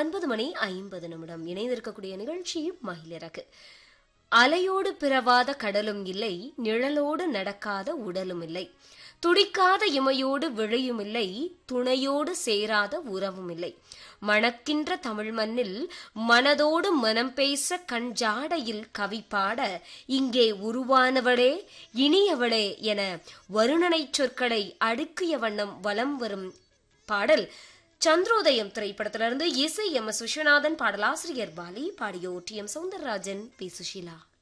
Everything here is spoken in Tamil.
ஒன்பது மணி ஐம்பது நிமிடம் இணைந்திருக்கக்கூடிய நிகழ்ச்சி மகிழிறக்கு அலையோடு பிறவாத கடலும் இல்லை நிழலோடு நடக்காத உடலும் இல்லை துடிக்காத இமையோடு விழையும் இல்லை துணையோடு சேராத உறவும் இல்லை மணக்கின்ற தமிழ் மண்ணில் மனதோடு மனம் பேச கண் ஜாடையில் கவி பாட இங்கே உருவானவளே இனியவளே என வருணனை சொற்களை அடுக்கிய வண்ணம் வலம் வரும் பாடல் சந்திரோதயம் திரைப்படத்திலிருந்து இசை எம் எஸ் விஸ்வநாதன் பாடலாசிரியர் பாலி பாடியோர் T M Soundararajan P Sushila